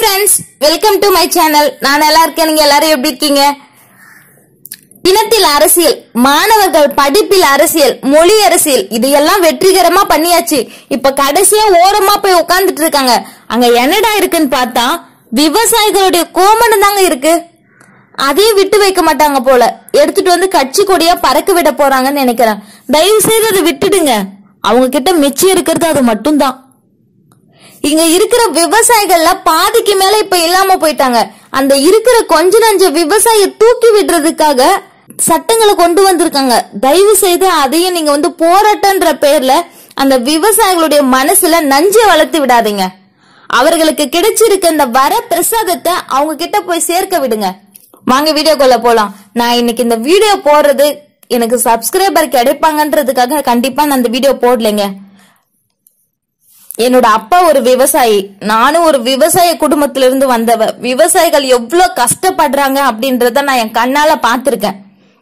friends welcome to my channel நான் நல்லா இருக்கேன் நீங்க எல்லாரும் எப்படி இருக்கீங்க இனத்தில் அரசியல் மாணவர்கள் படிப்பில் அரசியல் மொழி அரசியல் இது எல்லாம் வெற்றிகரமா பண்ணியாச்சு இப்ப கடைசியா ஓரமா போய் உட்கார்ந்துட்டு இருக்காங்க அங்க என்னடா இருக்குன்னு பார்த்தா விவசாயிகளுடைய கோமணம் தாங்க இருக்கு அதையும் விட்டு வைக்க மாட்டாங்க போல எடுத்துட்டு வந்து கட்சி கொடியா பறக்க விட போறாங்கன்னு நினைக்கிறேன் தயவு செய்து அதை விட்டுடுங்க அவங்க கிட்ட மிச்சம் இருக்கிறது அது மட்டும்தான் இங்க இருக்கிற விவசாயிகள்ல பாதிக்கு மேல இப்ப இல்லாம போயிட்டாங்க அந்த இருக்கிற கொஞ்ச நஞ்ச விவசாய தூக்கி விடுறதுக்காக சட்டங்களை கொண்டு வந்திருக்காங்க தயவு செய்து அதையும் நீங்க வந்து போராட்டம்ன்ற பேர்ல அந்த விவசாயிகளுடைய மனசுல நஞ்சை வளர்த்து விடாதீங்க அவர்களுக்கு கிடைச்சிருக்க இந்த வர பிரசாதத்தை அவங்க கிட்ட போய் சேர்க்க விடுங்க வாங்க வீடியோக்குள்ள போலாம் நான் இன்னைக்கு இந்த வீடியோ போடுறது எனக்கு சப்ஸ்கிரைபர் கிடைப்பாங்கன்றதுக்காக கண்டிப்பா நான் இந்த வீடியோ போடலைங்க என்னோட அப்பா ஒரு விவசாயி நானும் ஒரு விவசாய குடும்பத்திலிருந்து இருந்து வந்தவ விவசாயிகள் எவ்வளவு கஷ்டப்படுறாங்க அப்படின்றத நான் என் கண்ணால பாத்திருக்கேன்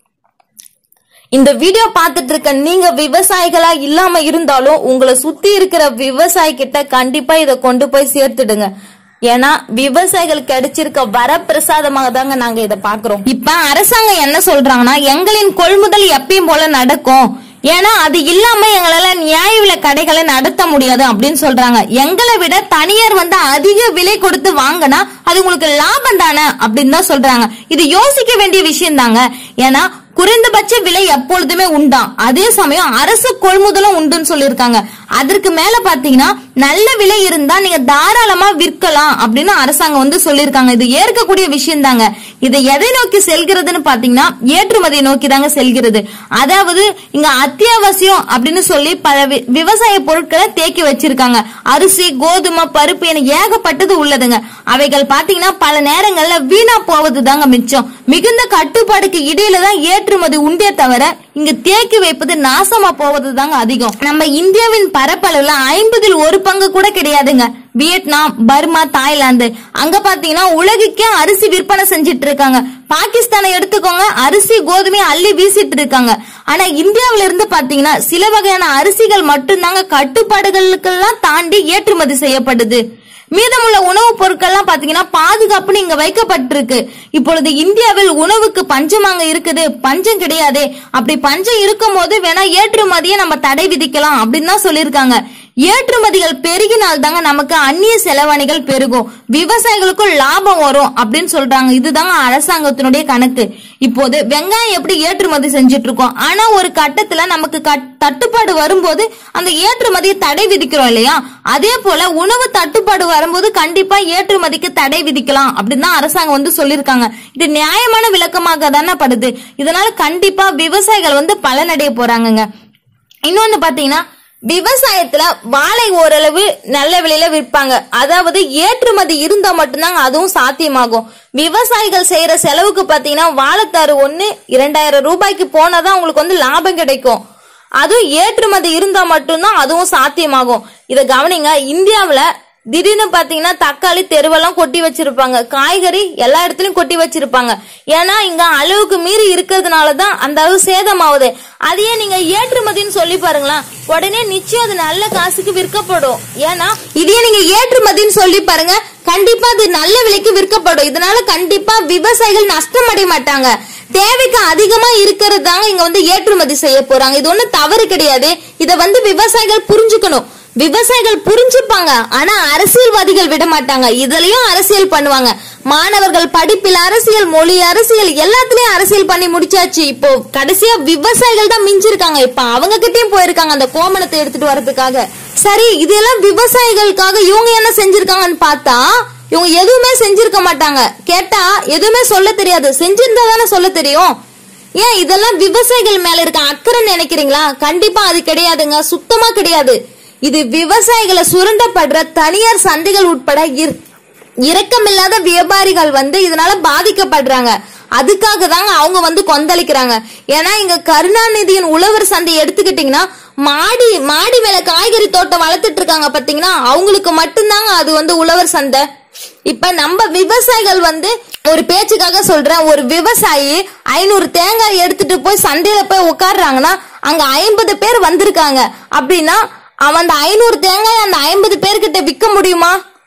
இந்த வீடியோ பார்த்துட்டு இருக்க நீங்க விவசாயிகளா இல்லாம இருந்தாலும் உங்களை சுத்தி இருக்கிற விவசாயி கிட்ட கண்டிப்பா இத கொண்டு போய் சேர்த்துடுங்க ஏன்னா விவசாயிகள் கிடைச்சிருக்க வரப்பிரசாதமாக தாங்க நாங்க இத பாக்குறோம் இப்ப அரசாங்கம் என்ன சொல்றாங்கன்னா எங்களின் கொள்முதல் எப்பயும் போல நடக்கும் ஏன்னா அது இல்லாம எங்களால நியாய விலை கடைகளை நடத்த முடியாது அப்படின்னு சொல்றாங்க எங்களை விட தனியார் வந்து அதிக விலை கொடுத்து வாங்கினா அது உங்களுக்கு லாபம் தானே அப்படின்னு தான் சொல்றாங்க இது யோசிக்க வேண்டிய விஷயம் தாங்க ஏன்னா குறைந்தபட்ச விலை எப்பொழுதுமே உண்டாம் அதே சமயம் அரசு கொள்முதலும் உண்டுன்னு சொல்லியிருக்காங்க அதற்கு மேல பாத்தீங்கன்னா நல்ல விலை இருந்தா நீங்க தாராளமா விற்கலாம் அப்படின்னு அரசாங்கம் வந்து சொல்லியிருக்காங்க இது ஏற்கக்கூடிய விஷயம் தாங்க இதை எதை நோக்கி செல்கிறதுன்னு பாத்தீங்கன்னா ஏற்றுமதியை நோக்கி தாங்க செல்கிறது அதாவது இங்க அத்தியாவசியம் அப்படின்னு சொல்லி பல வி- விவசாய பொருட்களை தேக்கி வச்சிருக்காங்க அரிசி கோதுமை பருப்பு என ஏகப்பட்டது உள்ளதுங்க அவைகள் பாத்தீங்கன்னா பல நேரங்கள்ல வீணா போவது தாங்க மிச்சம் மிகுந்த கட்டுப்பாடுக்கு இடையில தான் ஏற்றுமதி உண்டே தவிர இங்க தேக்கி வைப்பது நாசமா போவது தாங்க அதிகம் நம்ம இந்தியாவின் பரப்பளவுல ஐம்பதில் ஒரு பங்கு கூட கிடையாதுங்க வியட்நாம் பர்மா தாய்லாந்து அங்க பாத்தீங்கன்னா உலகுக்கே அரிசி விற்பனை செஞ்சிட்டு இருக்காங்க பாகிஸ்தானை எடுத்துக்கோங்க அரிசி கோதுமை அள்ளி வீசிட்டு இருக்காங்க ஆனா இந்தியாவில இருந்து பாத்தீங்கன்னா சில வகையான அரிசிகள் மட்டும்தாங்க கட்டுப்பாடுகளுக்கெல்லாம் தாண்டி ஏற்றுமதி செய்யப்படுது மீதமுள்ள உணவுப் பொருட்கள்லாம் பாத்தீங்கன்னா பாதுகாப்புன்னு இங்க வைக்கப்பட்டிருக்கு இப்பொழுது இந்தியாவில் உணவுக்கு பஞ்சமாங்க இருக்குது பஞ்சம் கிடையாது அப்படி பஞ்சம் இருக்கும் போது வேணா ஏற்றுமதியை நம்ம தடை விதிக்கலாம் அப்படின்னு தான் சொல்லியிருக்காங்க ஏற்றுமதிகள் பெருகினால் தாங்க நமக்கு அந்நிய செலவணிகள் பெருகும் விவசாயிகளுக்கும் லாபம் வரும் அப்படின்னு சொல்றாங்க இதுதாங்க அரசாங்கத்தினுடைய கணக்கு இப்போது வெங்காயம் எப்படி ஏற்றுமதி செஞ்சுட்டு இருக்கோம் ஆனா ஒரு கட்டத்துல நமக்கு கட்- தட்டுப்பாடு வரும்போது அந்த ஏற்றுமதியை தடை விதிக்கிறோம் இல்லையா அதே போல உணவு தட்டுப்பாடு வரும்போது கண்டிப்பா ஏற்றுமதிக்கு தடை விதிக்கலாம் அப்படின்னு தான் அரசாங்கம் வந்து சொல்லியிருக்காங்க இது நியாயமான விளக்கமாக தானே படுது இதனால கண்டிப்பா விவசாயிகள் வந்து பலனடைய போறாங்கங்க இன்னொன்னு பாத்தீங்கன்னா விவசாயத்துல வாழை ஓரளவு நல்ல விலையில விற்பாங்க அதாவது ஏற்றுமதி இருந்தா மட்டும்தாங்க அதுவும் சாத்தியமாகும் விவசாயிகள் செய்யற செலவுக்கு பாத்தீங்கன்னா வாழைத்தாறு ஒண்ணு இரண்டாயிரம் ரூபாய்க்கு போனாதான் உங்களுக்கு வந்து லாபம் கிடைக்கும் அதுவும் ஏற்றுமதி இருந்தா மட்டும்தான் அதுவும் சாத்தியமாகும் இத கவனிங்க இந்தியாவுல திடீர்னு பாத்தீங்கன்னா தக்காளி தெருவெல்லாம் கொட்டி வச்சிருப்பாங்க காய்கறி எல்லா இடத்துலயும் கொட்டி வச்சிருப்பாங்க ஏன்னா இங்க அளவுக்கு மீறி இருக்கிறதுனால தான் அந்த அளவு சேதமாகுது அதையே நீங்க ஏற்றுமதின்னு சொல்லி பாருங்களேன் உடனே நிச்சயம் அது நல்ல காசுக்கு விற்கப்படும் ஏன்னா இதையே நீங்க ஏற்றுமதின்னு சொல்லி பாருங்க கண்டிப்பா அது நல்ல விலைக்கு விற்கப்படும் இதனால கண்டிப்பா விவசாயிகள் நஷ்டம் அடைய மாட்டாங்க தேவைக்கு அதிகமா இருக்கிறது தாங்க இங்க வந்து ஏற்றுமதி செய்ய போறாங்க இது ஒண்ணு தவறு கிடையாது இத வந்து விவசாயிகள் புரிஞ்சுக்கணும் விவசாயிகள் புரிஞ்சுப்பாங்க ஆனா அரசியல்வாதிகள் விட மாட்டாங்க இதுலயும் அரசியல் பண்ணுவாங்க மாணவர்கள் படிப்பில் அரசியல் மொழி அரசியல் எல்லாத்துலயும் அரசியல் பண்ணி முடிச்சாச்சு இப்போ கடைசியா விவசாயிகள் தான் மிஞ்சிருக்காங்க இப்ப அவங்க கிட்டயும் போயிருக்காங்க அந்த கோமணத்தை எடுத்துட்டு வரதுக்காக சரி இதெல்லாம் விவசாயிகளுக்காக இவங்க என்ன செஞ்சிருக்காங்கன்னு பார்த்தா இவங்க எதுவுமே செஞ்சிருக்க மாட்டாங்க கேட்டா எதுவுமே சொல்ல தெரியாது செஞ்சிருந்தா தானே சொல்ல தெரியும் ஏன் இதெல்லாம் விவசாயிகள் மேல இருக்க அக்கறை நினைக்கிறீங்களா கண்டிப்பா அது கிடையாதுங்க சுத்தமா கிடையாது இது விவசாயிகளை சுரண்டப்படுற தனியார் சந்தைகள் உட்பட இர்- இரக்கமில்லாத வியாபாரிகள் வந்து இதனால பாதிக்கப்படுறாங்க அதுக்காக தாங்க அவங்க வந்து கொந்தளிக்கிறாங்க ஏன்னா இங்க கருணாநிதியின் உழவர் சந்தை எடுத்துக்கிட்டீங்கன்னா மாடி மாடி மேல காய்கறி தோட்டம் வளர்த்துட்டு இருக்காங்க பாத்தீங்கன்னா அவங்களுக்கு மட்டும்தாங்க அது வந்து உழவர் சந்தை இப்ப நம்ம விவசாயிகள் வந்து ஒரு பேச்சுக்காக சொல்றேன் ஒரு விவசாயி ஐநூறு தேங்காய் எடுத்துட்டு போய் சந்தையில போய் உட்கார்றாங்கன்னா அங்க ஐம்பது பேர் வந்திருக்காங்க அப்படின்னா அவன் அந்த ஐநூறு தேங்காய் அந்த ஐம்பது பேர்கிட்ட விற்க முடியுமா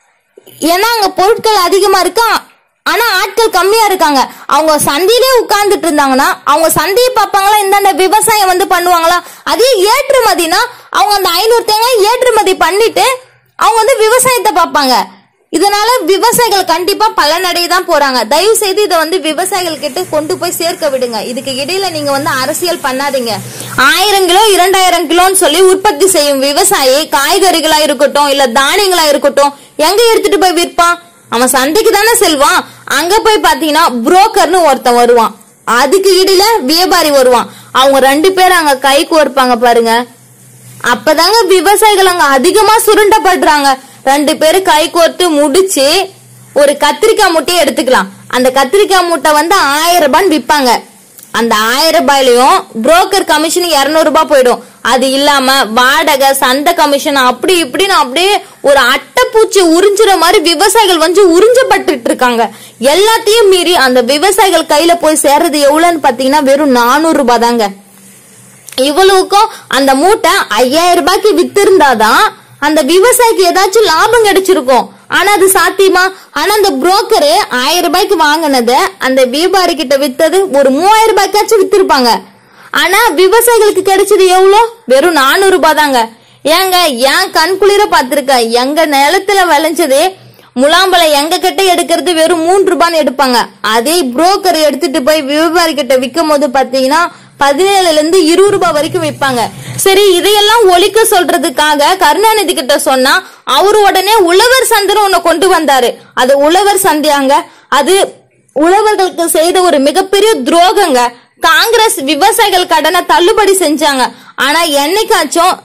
ஏன்னா அங்க பொருட்கள் அதிகமா இருக்கா ஆனா ஆட்கள் கம்மியா இருக்காங்க அவங்க சந்தையிலே உட்கார்ந்துட்டு இருந்தாங்கன்னா அவங்க சந்தையை பார்ப்பாங்களா இந்தாண்ட விவசாயம் வந்து பண்ணுவாங்களா அதே ஏற்றுமதினா அவங்க அந்த ஐநூறு தேங்காய் ஏற்றுமதி பண்ணிட்டு அவங்க வந்து விவசாயத்தை பார்ப்பாங்க இதனால விவசாயிகள் கண்டிப்பா பலனடைய தான் போறாங்க தயவு செய்து இதை வந்து விவசாயிகள் கிட்ட கொண்டு போய் சேர்க்க விடுங்க இதுக்கு இடையில நீங்க வந்து அரசியல் பண்ணாதீங்க ஆயிரம் கிலோ இரண்டாயிரம் கிலோன்னு சொல்லி உற்பத்தி செய்யும் விவசாயி காய்கறிகளா இருக்கட்டும் இல்ல தானியங்களா இருக்கட்டும் எங்க எடுத்துட்டு போய் விற்பான் அவன் சந்தைக்கு தானே செல்வான் அங்க போய் பாத்தீங்கன்னா புரோக்கர்னு ஒருத்தன் வருவான் அதுக்கு இடையில வியாபாரி வருவான் அவங்க ரெண்டு பேரும் அங்க கை கோர்ப்பாங்க பாருங்க அப்பதாங்க விவசாயிகள் அங்க அதிகமா சுருண்டப்படுறாங்க ரெண்டு பேரும் கை கோர்த்து முடிச்சு ஒரு கத்திரிக்காய் மூட்டையை எடுத்துக்கலாம் அந்த கத்திரிக்காய் மூட்டை வந்து ஆயிரம் ரூபான்னு விற்பாங்க அந்த ஆயிரம் ரூபாயிலையும் புரோக்கர் கமிஷன் இருநூறு ரூபாய் போயிடும் அது இல்லாம வாடகை சந்தை கமிஷன் அப்படி இப்படின்னு அப்படியே ஒரு அட்டைப்பூச்சி உறிஞ்சுற மாதிரி விவசாயிகள் வந்து உறிஞ்சப்பட்டுட்டு இருக்காங்க எல்லாத்தையும் மீறி அந்த விவசாயிகள் கையில போய் சேர்றது எவ்வளவுன்னு பாத்தீங்கன்னா வெறும் நானூறு ரூபாய் தாங்க இவ்வளவுக்கும் அந்த மூட்டை ஐயாயிரம் ரூபாய்க்கு வித்திருந்தாதான் அந்த விவசாயிக்கு ஏதாச்சும் லாபம் கிடைச்சிருக்கும் ஆனா அது சாத்தியமா ஆனா அந்த புரோக்கரு ஆயிரம் ரூபாய்க்கு வாங்கினத அந்த வியாபாரி கிட்ட வித்தது ஒரு மூவாயிரம் ரூபாய்க்காச்சும் வித்திருப்பாங்க ஆனா விவசாயிகளுக்கு கிடைச்சது எவ்வளோ வெறும் நானூறு ரூபாய் தாங்க ஏங்க ஏன் கண் குளிர பார்த்திருக்கேன் எங்க நிலத்துல விளைஞ்சது முலாம்பழம் எங்க கிட்ட எடுக்கிறது வெறும் மூன்று ரூபான்னு எடுப்பாங்க அதே புரோக்கர் எடுத்துட்டு போய் வியாபாரி கிட்ட விற்கும் போது பாத்தீங்கன்னா பதினேழுல இருந்து இருபது ரூபாய் வரைக்கும் விற்பாங்க சரி இதையெல்லாம் ஒழிக்க சொல்றதுக்காக கருணாநிதி கிட்ட சொன்னா அவரு உடனே உழவர் சந்தைன்னு ஒண்ணு கொண்டு வந்தாரு அது உழவர் சந்தையாங்க அது உழவர்களுக்கு செய்த ஒரு மிகப்பெரிய துரோகங்க காங்கிரஸ் விவசாயிகள் கடனை தள்ளுபடி செஞ்சாங்க ஆனா என்னைக்காச்சும்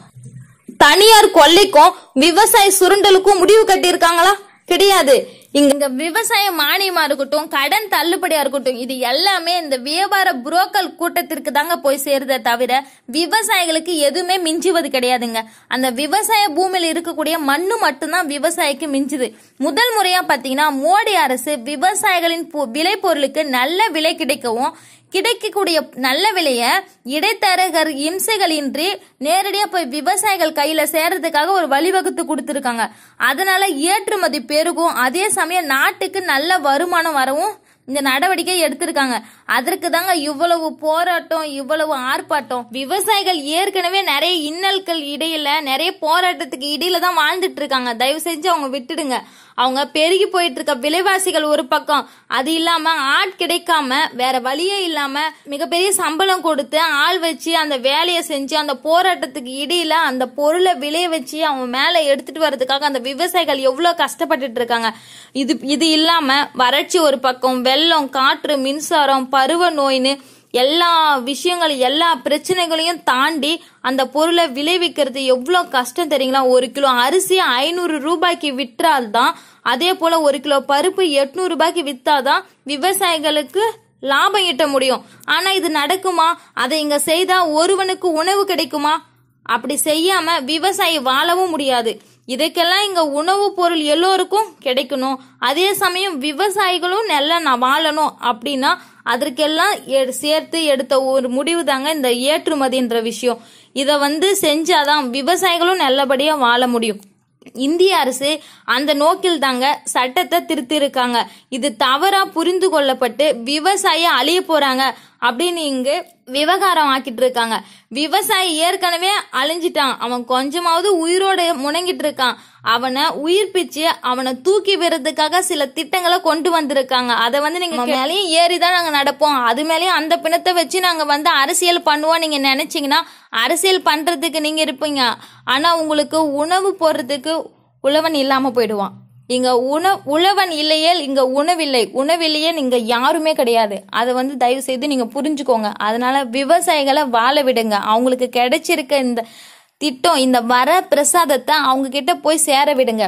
தனியார் கொள்ளைக்கும் விவசாய சுருண்டலுக்கும் முடிவு கட்டியிருக்காங்களா கிடையாது இங்க விவசாய மானியமா இருக்கட்டும் கடன் தள்ளுபடியா இருக்கட்டும் இது எல்லாமே இந்த வியாபார புரோக்கர் கூட்டத்திற்கு தாங்க போய் சேருதே தவிர விவசாயிகளுக்கு எதுவுமே மிஞ்சுவது கிடையாதுங்க அந்த விவசாய பூமியில இருக்கக்கூடிய மண்ணு மட்டும்தான் விவசாயிக்கு மிஞ்சுது முதல் முறையா பாத்தீங்கன்னா மோடி அரசு விவசாயிகளின் பொ- விளைபொருளுக்கு நல்ல விலை கிடைக்கவும் கிடைக்கக்கூடிய நல்ல விலைய இடைத்தரகர் இம்சைகளின்றி நேரடியா போய் விவசாயிகள் கையில சேர்றதுக்காக ஒரு வழிவகுத்து கொடுத்திருக்காங்க அதனால ஏற்றுமதி பெருகும் அதே சமயம் நாட்டுக்கு நல்ல வருமானம் வரவும் இந்த நடவடிக்கை எடுத்திருக்காங்க அதற்கு தாங்க இவ்வளவு போராட்டம் இவ்வளவு ஆர்ப்பாட்டம் விவசாயிகள் ஏற்கனவே நிறைய இன்னல்கள் இடையில நிறைய போராட்டத்துக்கு இடையில தான் வாழ்ந்துட்டு இருக்காங்க தயவு செஞ்சு அவங்க விட்டுடுங்க அவங்க பெருகி போயிட்டு இருக்க விலைவாசிகள் ஒரு பக்கம் அது இல்லாம ஆட் கிடைக்காம வேற வழியே இல்லாம மிகப்பெரிய சம்பளம் கொடுத்து ஆள் வச்சு அந்த வேலையை செஞ்சு அந்த போராட்டத்துக்கு இடையில அந்த பொருளை விளைய வச்சு அவன் மேல எடுத்துட்டு வர்றதுக்காக அந்த விவசாயிகள் எவ்வளவு கஷ்டப்பட்டுட்டு இருக்காங்க இது இது இல்லாம வறட்சி ஒரு பக்கம் வெள்ளம் காற்று மின்சாரம் பருவ நோயின்னு எல்லா விஷயங்கள் எல்லா பிரச்சனைகளையும் தாண்டி அந்த பொருளை விளைவிக்கிறது எவ்வளோ கஷ்டம் தெரியுங்களா ஒரு கிலோ அரிசி ஐநூறு ரூபாய்க்கு விற்றால்தான் அதே போல ஒரு கிலோ பருப்பு எட்நூறு ரூபாய்க்கு வித்தாதான் விவசாயிகளுக்கு லாபம் ஈட்ட முடியும் ஆனா இது நடக்குமா அதை இங்க செய்தா ஒருவனுக்கு உணவு கிடைக்குமா அப்படி செய்யாம விவசாயி வாழவும் முடியாது இதுக்கெல்லாம் இங்க உணவு பொருள் எல்லோருக்கும் கிடைக்கணும் அதே சமயம் விவசாயிகளும் நல்லா நான் வாழணும் அப்படின்னா அதற்கெல்லாம் எ- சேர்த்து எடுத்த ஒரு முடிவு தாங்க இந்த ஏற்றுமதின்ற விஷயம் இத வந்து செஞ்சாதான் விவசாயிகளும் நல்லபடியா வாழ முடியும் இந்திய அரசு அந்த நோக்கில் தாங்க சட்டத்தை திருத்திருக்காங்க இது தவறா புரிந்து கொள்ளப்பட்டு விவசாயி அழிய போறாங்க அப்படின்னு இங்கு விவகாரம் ஆக்கிட்டு இருக்காங்க விவசாயி ஏற்கனவே அழிஞ்சிட்டான் அவன் கொஞ்சமாவது உயிரோட முணங்கிட்டு இருக்கான் அவனை உயிர்ப்பிச்சு அவனை தூக்கி விடுறதுக்காக சில திட்டங்களை கொண்டு வந்திருக்காங்க அதை வந்து நீங்க மேலேயும் ஏறிதான் நாங்க நடப்போம் அது மேலேயும் அந்த பிணத்தை வச்சு நாங்க வந்து அரசியல் பண்ணுவோம் நீங்க நினைச்சீங்கன்னா அரசியல் பண்றதுக்கு நீங்க இருப்பீங்க ஆனா உங்களுக்கு உணவு போடுறதுக்கு உழவன் இல்லாம போயிடுவான் இங்க உண உழவன் இல்லையேல் இங்க உணவில்லை உணவில்லையே இங்க யாருமே கிடையாது அதை வந்து தயவு செய்து நீங்க புரிஞ்சுக்கோங்க அதனால விவசாயிகளை வாழ விடுங்க அவங்களுக்கு கிடைச்சிருக்க இந்த திட்டம் இந்த வர பிரசாதத்தை அவங்க கிட்ட போய் சேர விடுங்க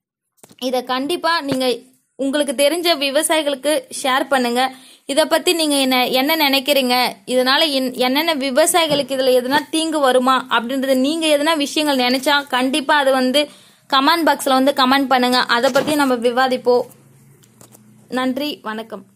இத கண்டிப்பா நீங்க உங்களுக்கு தெரிஞ்ச விவசாயிகளுக்கு ஷேர் பண்ணுங்க இத பத்தி நீங்க என்ன என்ன நினைக்கிறீங்க இதனால என்- என்னென்ன விவசாயிகளுக்கு இதுல எதனா தீங்கு வருமா அப்படின்றது நீங்க எதனா விஷயங்கள் நினைச்சா கண்டிப்பா அது வந்து கமெண்ட் பாக்ஸ்ல வந்து கமெண்ட் பண்ணுங்க அதை பத்தி நம்ம விவாதிப்போம் நன்றி வணக்கம்